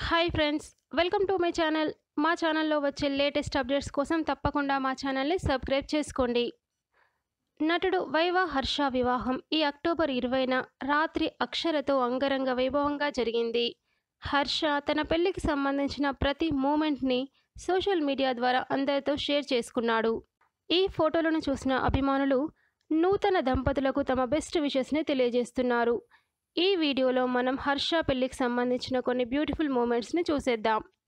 hi friends welcome to my channel మా ఛానల్లో వచ్చే లేటెస్ట్ అప్డేట్స్ కోసం తప్పకుండా మా ఛానల్ని సబ్స్క్రైబ్ చేసుకోండి నటుడు వైవా హర్ష వివాహం ఈ అక్టోబర్ ఇరవైన రాత్రి అక్షరతో అంగరంగ వైభవంగా జరిగింది హర్ష తన పెళ్లికి సంబంధించిన ప్రతి మూమెంట్ని సోషల్ మీడియా ద్వారా అందరితో షేర్ చేసుకున్నాడు ఈ ఫోటోలను చూసిన అభిమానులు నూతన దంపతులకు తమ బెస్ట్ విషెస్ని తెలియజేస్తున్నారు ఈ వీడియోలో మనం హర్ష పెళ్లికి సంబంధించిన కొన్ని బ్యూటిఫుల్ మూమెంట్స్ని చూసేద్దాం